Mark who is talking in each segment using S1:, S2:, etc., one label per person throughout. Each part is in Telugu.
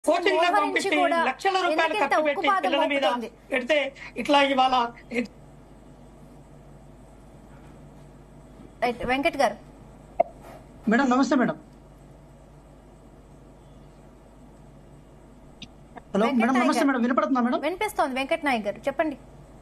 S1: కోచింగ్ లో
S2: మోహరించి
S1: పంపించి
S2: కూడా
S1: లక్షల రూపాయలు
S2: ఎందుకింత
S1: ఖర్చు పెట్టి
S2: ఉక్కుపాదం
S1: పిల్లల మీద
S2: మోపుతోంది?
S1: పెడితే ఇట్లా ఇవాళ
S2: రైట్ వెంకట్ గారు
S3: మేడం నమస్తే madam hello
S2: Venkat
S3: madam
S2: Nayak
S3: నమస్తే
S2: గారు.
S3: మేడం వినపడుతుందా మేడం
S2: వినిపిస్తోంది వెంకట్ నాయక్ గారు చెప్పండి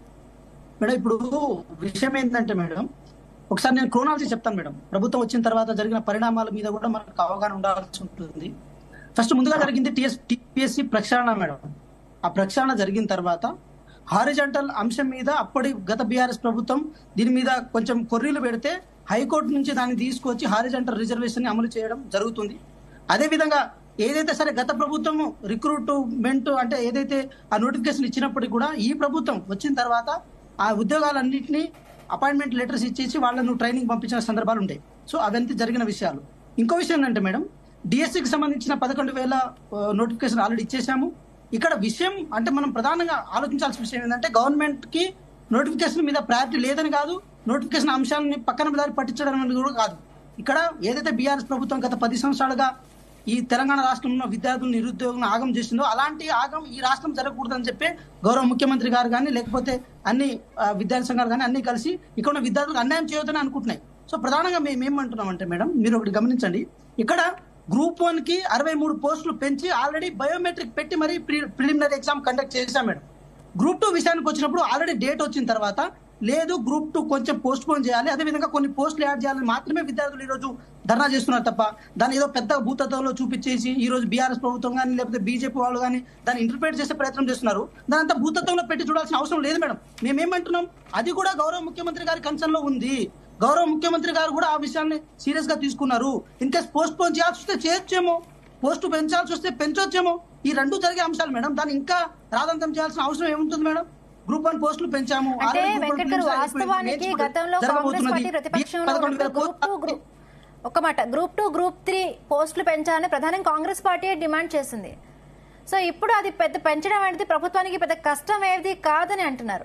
S3: మేడం ఇప్పుడు విషయం ఏంటంటే మేడం ఒకసారి నేను క్రోనాలజీ చెప్తాను మేడం ప్రభుత్వం వచ్చిన తర్వాత జరిగిన పరిణామాల మీద కూడా మనకు అవగాహన ఉండాల్సి ఉంటుంది ఫస్ట్ ముందుగా జరిగింది టిఎస్ టిపిఎస్సి ప్రక్షాళన మేడం ఆ ప్రక్షాళన జరిగిన తర్వాత హారిజంటల్ అంశం మీద అప్పటి గత బీఆర్ఎస్ ప్రభుత్వం దీని మీద కొంచెం కొర్రీలు పెడితే హైకోర్టు నుంచి దాన్ని తీసుకొచ్చి హారిజంటల్ రిజర్వేషన్ ని అమలు చేయడం జరుగుతుంది అదే విధంగా ఏదైతే సరే గత ప్రభుత్వం రిక్రూట్మెంట్ అంటే ఏదైతే ఆ నోటిఫికేషన్ ఇచ్చినప్పటికీ కూడా ఈ ప్రభుత్వం వచ్చిన తర్వాత ఆ ఉద్యోగాలన్నింటినీ అపాయింట్మెంట్ లెటర్స్ ఇచ్చేసి వాళ్ళను ట్రైనింగ్ పంపించిన సందర్భాలు ఉంటాయి సో అవంతా జరిగిన విషయాలు ఇంకో విషయం ఏంటంటే మేడం డిఎస్సికి సంబంధించిన పదకొండు వేల నోటిఫికేషన్ ఆల్రెడీ ఇచ్చేసాము ఇక్కడ విషయం అంటే మనం ప్రధానంగా ఆలోచించాల్సిన విషయం ఏంటంటే గవర్నమెంట్ కి నోటిఫికేషన్ మీద ప్రయారిటీ లేదని కాదు నోటిఫికేషన్ అంశాలని పక్కన దారి పట్టించడం అనేది కూడా కాదు ఇక్కడ ఏదైతే బీఆర్ఎస్ ప్రభుత్వం గత పది సంవత్సరాలుగా ఈ తెలంగాణ రాష్ట్రంలో విద్యార్థులను నిరుద్యోగులను ఆగం చేసిందో అలాంటి ఆగం ఈ రాష్ట్రం జరగకూడదని చెప్పి గౌరవ ముఖ్యమంత్రి గారు కానీ లేకపోతే అన్ని ఆ, విద్యార్థి సంఘాలు కానీ అన్ని కలిసి ఇక్కడ ఉన్న విద్యార్థులకు అన్యాయం చేయొద్దని అనుకుంటున్నాయి సో ప్రధానంగా మేము ఏమంటున్నాం అంటే మేడం మీరు ఒకటి గమనించండి ఇక్కడ గ్రూప్ వన్ కి అరవై మూడు పోస్టులు పెంచి ఆల్రెడీ బయోమెట్రిక్ పెట్టి మరి ప్రిలిమినరీ ఎగ్జామ్ కండక్ట్ చేశాం మేడం గ్రూప్ టూ విషయానికి వచ్చినప్పుడు ఆల్రెడీ డేట్ వచ్చిన తర్వాత లేదు గ్రూప్ టూ కొంచెం పోస్ట్ పోన్ చేయాలి అదే విధంగా కొన్ని పోస్టులు యాడ్ చేయాలని మాత్రమే విద్యార్థులు ఈ రోజు ధర్నా చేస్తున్నారు తప్ప దాన్ని ఏదో పెద్ద భూతత్వంలో చూపించేసి ఈ రోజు బీఆర్ఎస్ ప్రభుత్వం కానీ లేకపోతే బీజేపీ వాళ్ళు కానీ దాన్ని ఇంటర్ప్రిట్ చేసే ప్రయత్నం చేస్తున్నారు దాని అంతా భూతత్వంలో పెట్టి చూడాల్సిన అవసరం లేదు మేడం మేమేమంటున్నాం అది కూడా గౌరవ ముఖ్యమంత్రి గారి కన్సర్న్ లో ఉంది గౌరవ ముఖ్యమంత్రి గారు కూడా ఆ విషయాన్ని సీరియస్ గా తీసుకున్నారు ఇన్ కేస్ పోస్ట్ పోన్ చేయాల్సి వస్తే చేయొచ్చేమో పోస్ట్ పెంచాల్సి వస్తే పెంచొచ్చేమో ఈ రెండు జరిగే అంశాలు మేడం దాన్ని ఇంకా రాదంతం చేయాల్సిన అవసరం ఏముంటుంది మేడం గ్రూప్ వన్ పోస్టులు పెంచాము
S2: అంటే
S3: ఆల్రెడీ గ్రూప్ వన్
S2: వెంకట్ గారు
S3: ప్రిలిమ్స్ అయిపోయింది.
S2: వాస్తవానికి
S3: నేర్చుకుంటూ
S2: గతంలో కాంగ్రెస్
S3: జరగబోతున్నది.
S2: పార్టీ ప్రతిపక్షంలో
S3: పదకొండు వేల
S2: గ్రూప్ టూ
S3: పోస్టులు
S2: గ్రూప్ ఒక మాట గ్రూప్ టూ గ్రూప్ త్రీ పోస్టులు పెంచాలని ప్రధానంగా కాంగ్రెస్ పార్టీ డిమాండ్ చేసింది సో ఇప్పుడు అది పెద్ద పెంచడం అనేది ప్రభుత్వానికి పెద్ద కష్టం ఏది కాదని అంటున్నారు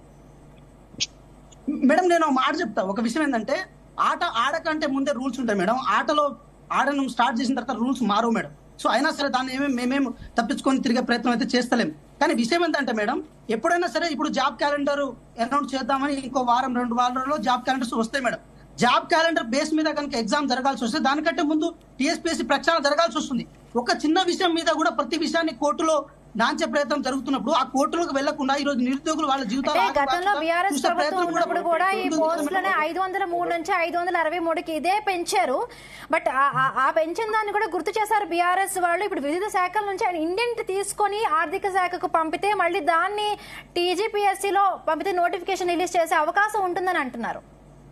S3: మేడం నేను ఒక మాట చెప్తా ఒక విషయం ఏంటంటే ఆట ఆడకంటే ముందే రూల్స్ ఉంటాయి మేడం ఆటలో ఆడను స్టార్ట్ చేసిన తర్వాత రూల్స్ మారవు మేడం సో అయినా సరే దాన్ని ఏమేమి మేమేం తప్పించుకొని తిరిగే ప్రయత్నం అయితే చేస్తలేం కానీ విషయం ఏంటంటే మేడం ఎప్పుడైనా సరే ఇప్పుడు జాబ్ క్యాలెండర్ అనౌన్స్ చేద్దామని ఇంకో వారం రెండు వారాల్లో జాబ్ క్యాలెండర్స్ వస్తాయి మేడం జాబ్ క్యాలెండర్ బేస్ మీద కనుక ఎగ్జామ్ జరగాల్సి వస్తే దానికంటే ముందు టీఎస్పీఎస్సీ ప్రక్షాళన జరగాల్సి వస్తుంది ఒక చిన్న విషయం మీద కూడా ప్రతి విషయాన్ని కోర్టులో నాంచే ప్రయత్నం జరుగుతున్నప్పుడు ఆ కోర్టులకు వెళ్లకుండా ఈ రోజు నిరుద్యోగులు వాళ్ళ జీవితాలు
S2: అంటే గతంలో
S3: ఆగకుండా
S2: బీఆర్ఎస్
S3: చూసే
S2: ప్రభుత్వం
S3: ప్రయత్నం
S2: ఉన్నప్పుడు కూడా ఈ
S3: ఉంటుంది కదా
S2: పోస్టులని
S3: మేడం.
S2: ఐదు వందల మూడు నుంచి ఐదు వందల అరవై మూడుకి ఇదే పెంచారు బట్ ఆ- ఆ- ఆ పెంచిన దాన్ని కూడా గుర్తు చేశారు బీఆర్ఎస్ వాళ్ళు ఇప్పుడు వివిధ శాఖల నుంచి ఆయన ఇండెంట్ తీసుకొని ఆర్థిక శాఖకు పంపితే మళ్ళీ దాన్ని టీజీపీఎస్సీ లో పంపితే నోటిఫికేషన్ రిలీజ్ చేసే అవకాశం ఉంటుందని అంటున్నారు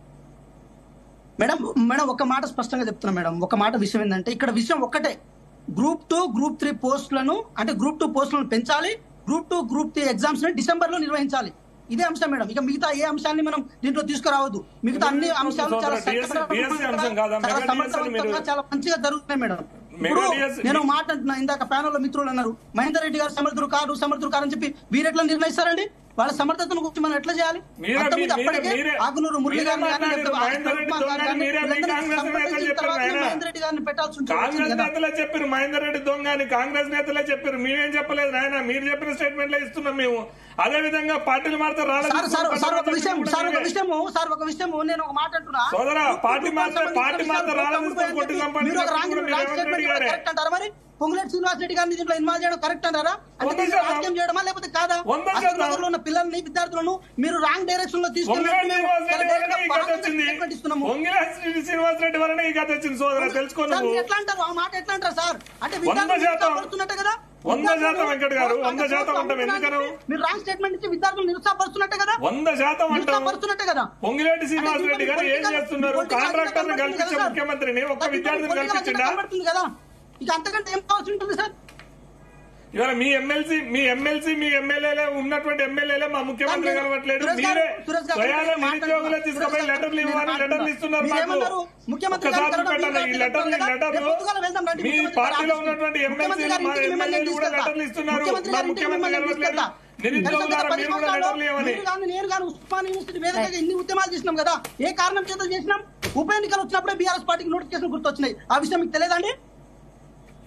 S3: మేడం మేడం ఒక మాట స్పష్టంగా చెప్తున్నా మేడం ఒక మాట విషయం ఏంటంటే ఇక్కడ విషయం ఒక్కటే గ్రూప్ టూ గ్రూప్ త్రీ పోస్టులను అంటే గ్రూప్ టూ పోస్టులను పెంచాలి group two group three exams ని డిసెంబర్ లో నిర్వహించాలి ఇదే అంశం మేడం ఇక మిగతా ఏ అంశాన్ని మనం దీంట్లో తీసుకురావద్దు మిగతా అన్ని అంశాలు చాలా
S4: సోదరా, DSC
S3: చక్కగా,
S4: అంశం కాదా?
S3: చాలా
S4: మెగా DSC
S3: సమర్థవంతంగా,
S4: మీరు-
S3: చాలా మంచిగా జరుగుతున్నాయి మేడం
S4: మెగా
S3: ఇప్పుడు
S4: DSC
S3: నేను ఒక మాట అంటున్నా ఇందాక ప్యానల్ లో మిత్రులు అన్నారు మహేందర్ రెడ్డి గారు సమర్థుడు కాదు సమర్థుడు కాదు అని చెప్పి మీరు ఎట్లా నిర్ణయిస్తారండి వాళ్ళ సమర్థతను గురించి మనం ఎట్లా చేయాలి
S4: మీరే-
S3: అంతకుముందు
S4: మీరే-
S3: అప్పటికే
S4: మీరే-
S3: ఆకునూరు మురళి
S4: మీరే
S3: గారిని కానీ,
S4: మాట్లాడారు.
S3: లేకపోతే
S4: మహేందర్ రెడ్డి
S3: ఉస్మాన్
S4: దొంగ
S3: గారిని,
S4: అని మీరే మీ
S3: వీళ్ళందరినీ
S4: కాంగ్రెస్ నేతలు
S3: సంప్రదించిన
S4: చెప్పారు
S3: తర్వాతనే
S4: ఆయన.
S3: మహేందర్ రెడ్డి గారిని పెట్టాల్సి ఉంటుంది
S4: కాంగ్రెస్
S3: కదా.
S4: నేతలే చెప్పారు మహేందర్ రెడ్డి దొంగ అని కాంగ్రెస్ నేతలే చెప్పారు మేమేం చెప్పలేదు నాయన మీరు చెప్పిన స్టేట్మెంట్లే ఇస్తున్నాం మేము అదే విధంగా పార్టీలు మారితే రాలేదు
S3: సార్ సార్ సార్ ఒక విషయం సార్ ఒక విషయము సార్ ఒక విషయము నేను ఒక మాట అంటున్నా
S4: సోదరా, పార్టీ మారితే
S3: సంబంధించిన
S4: పార్టీ
S3: విషయాలు
S4: మారితే రాళ్ళ
S3: తమ్ముడు
S4: తీసుకొని కొట్టి
S3: అని చెప్పి
S4: సంపాదించిన
S3: మీరు ఒక రాంగ్
S4: కూడా మీరు
S3: రాంగ్
S4: రేవంత్
S3: స్టేట్మెంట్
S4: రెడ్డి గారే.
S3: కరెక్ట్ అంటారా మరి పొంగులేటి శ్రీనివాస్ రెడ్డి గారిని దీంట్లో ఇన్వాల్వ్ చేయడం కరెక్ట్ అంటారా అంటే
S4: వంద
S3: మీరు
S4: శాతం.
S3: రాజకీయం చేయడమా లేకపోతే కాదా
S4: వంద
S3: అసలు
S4: శాతం.
S3: నగరంలో ఉన్న పిల్లల్ని విద్యార్థులను మీరు రాంగ్ డైరెక్షన్ లో తీసుకెళ్ళి
S4: పొంగిరెడ్డి
S3: మేము
S4: శ్రీనివాస్
S3: చాలా
S4: రెడ్డి వలన
S3: డైరెక్ట్గా
S4: ఈ కథ
S3: పరంగా
S4: వచ్చింది
S3: స్టేట్మెంట్ ఇస్తున్నాము
S4: పొంగిరెడ్డి శ్రీనివాస్ రెడ్డి వలన ఈ కథ వచ్చింది సోదరా తెలుసుకో
S3: సార్,
S4: నువ్వు
S3: మీరు ఎట్లా అంటారు ఆ మాట ఎట్లా అంటారు సార్ అంటే
S4: వంద
S3: విద్యార్థులు
S4: శాతం.
S3: నిరుత్సాహపరుస్తున్నట్టే కదా
S4: వంద శాతం వెంకట్ గారు, వంద శాతం అంటాం. ఎందుకను?
S3: మీరు రాంగ్ స్టేట్మెంట్ ఇచ్చి విద్యార్థులు నిరుత్సాహపరుస్తున్నట్టే కదా
S4: వంద శాతం అంటాం
S3: నిరుత్సాహపరుస్తున్నట్టే కదా
S4: పొంగిరెడ్డి శ్రీనివాస్
S3: అంటే
S4: రెడ్డి గారు ఏం
S3: పొలిటికల్-
S4: చేస్తున్నారు
S3: పొలిటికల్
S4: కాంట్రాక్టర్ ని
S3: అజెండా
S4: కల్పించే
S3: కనబడుతుంది కదా
S4: ముఖ్యమంత్రిని ఒక్క
S3: సార్?
S4: విద్యార్థిని
S3: పొలిటికల్ అజెండా
S4: కల్పించిండా
S3: కనబడుతుంది కదా ఇక అంతకంటే ఏం కావాల్సి ఉంటుంది సార్
S4: ఇవాళ మీ ఎమ్మెల్సీ మీ ఎమ్మెల్సీ మీ ఎమ్మెల్యేలే ఉన్నటువంటి ఎమ్మెల్యేలే మా ముఖ్యమంత్రి
S3: సార్,
S4: కలవట్లేదు
S3: సురేష్ గారు,
S4: మీరే
S3: సురేష్ గారు,
S4: స్వయాన
S3: నేను
S4: నిరుద్యోగులే
S3: మాట్లాడుతున్నా.
S4: తీసుకుపోయి
S3: సురేష్ గారు,
S4: లెటర్లు
S3: నేను
S4: ఇవ్వాలి లెటర్లు
S3: మాట్లాడుతున్నా.
S4: ఇస్తున్నారు
S3: మీరు
S4: మాకు
S3: ఏమన్నారు? ముఖ్యమంత్రి గారిని
S4: ఒక్కసారి
S3: కలవడం
S4: పెట్టండి ఈ
S3: మీకు
S4: లెటర్లు ఈ
S3: కదా?
S4: లెటర్లు
S3: రేపు పొద్దుగాల వెళ్దాం రండి
S4: మీ
S3: ముఖ్యమంత్రి గారి
S4: పార్టీలో
S3: ఆఫీస్కి.
S4: ఉన్నటువంటి
S3: ముఖ్యమంత్రి
S4: ఎమ్మెల్సీలు
S3: గారి
S4: మా
S3: ఇంటికి మిమ్మల్ని
S4: ఎమ్మెల్యేలు కూడా
S3: తీసుకెళ్తా.
S4: లెటర్లు ఇస్తున్నారు
S3: ముఖ్యమంత్రి
S4: మా
S3: గారి ఇంటికి
S4: ముఖ్యమంత్రి
S3: మిమ్మల్ని
S4: కలవట్లేదు
S3: తీసుకెళ్తా.
S4: నిరుద్యోగులారా
S3: గత పది
S4: మీరు కూడా
S3: సంవత్సరాలు
S4: లెటర్లు ఇవ్వని
S3: మీరు కానీ నేను కానీ ఉస్మాన్ యూనివర్సిటీ వేదికగా ఎన్ని ఉద్యమాలు చేసినాం కదా ఏ కారణం చేత చేసినాం ఉప ఎన్నికలు వచ్చినప్పుడే బీఆర్ఎస్ పార్టీకి నోటిఫికేషన్ గుర్తొచ్చినాయి ఆ విషయం మీకు తెలియదండి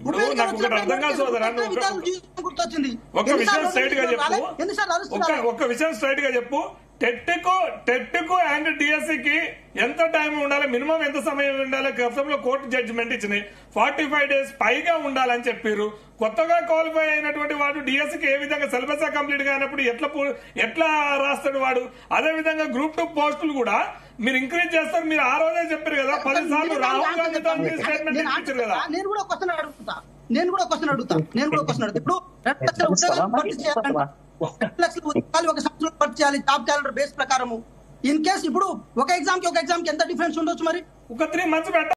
S4: ఇప్పుడు
S3: ఉప ఎన్నికలు
S4: నాకు ఒకటి అర్థం కాదు సోదరా,
S3: వచ్చినప్పుడు
S4: నువ్వు
S3: విధాలు
S4: ఒక-
S3: జీవితం గుర్తొచ్చింది
S4: ఒక విషయం
S3: ఎన్నిసార్లు
S4: స్ట్రైట్ గా చెప్పు
S3: రాలే? ఎన్నిసార్లు
S4: ఒక
S3: అరుస్తున్నారు
S4: ఒక విషయం స్ట్రైట్ గా చెప్పు టెట్కు టెట్కు అండ్ డిఎస్సికి ఎంత టైం ఉండాలి మినిమం ఎంత సమయం ఉండాలి గతంలో కోర్టు జడ్జిమెంట్ ఇచ్చినాయి ఫార్టీ ఫైవ్ డేస్ పైగా ఉండాలని చెప్పారు కొత్తగా క్వాలిఫై అయినటువంటి వాడు డిఎస్సికి ఏ విధంగా సిలబస్ కంప్లీట్ కానప్పుడు ఎట్లా పూ- ఎట్లా రాస్తాడు వాడు అదే విధంగా గ్రూప్ టూ పోస్టులు కూడా మీరు ఇంక్రీజ్ చేస్తారు మీరు ఆ రోజే చెప్పారు కదా పది సార్లు రాహుల్ గాంధీతో మీరు స్టేట్మెంట్
S3: నేను
S4: ఇచ్చారు కదా
S3: నేను కూడా క్వశ్చన్ అడుగుతా నేను కూడా క్వశ్చన్ అడుగుతా నేను కూడా క్వశ్చన్ అడుగుతా ఇప్పుడు రెండు లక్షల ఉద్యోగాలు భర్తీ చేయాలంటే రెండు లక్షల ఉద్యోగాలు ఒక సంవత్సరం భర్తీ చేయాలి జాబ్ క్యాలెండర్ బేస్ ప్రకారము ఇన్ కేస్ ఇప్పుడు ఒక ఎగ్జామ్ కి ఒక ఎగ్జామ్ కి ఎంత డిఫరెన్స్ ఉండొచ్చు మరి
S4: ఒక త్రీ మంత్స్ పెట్ట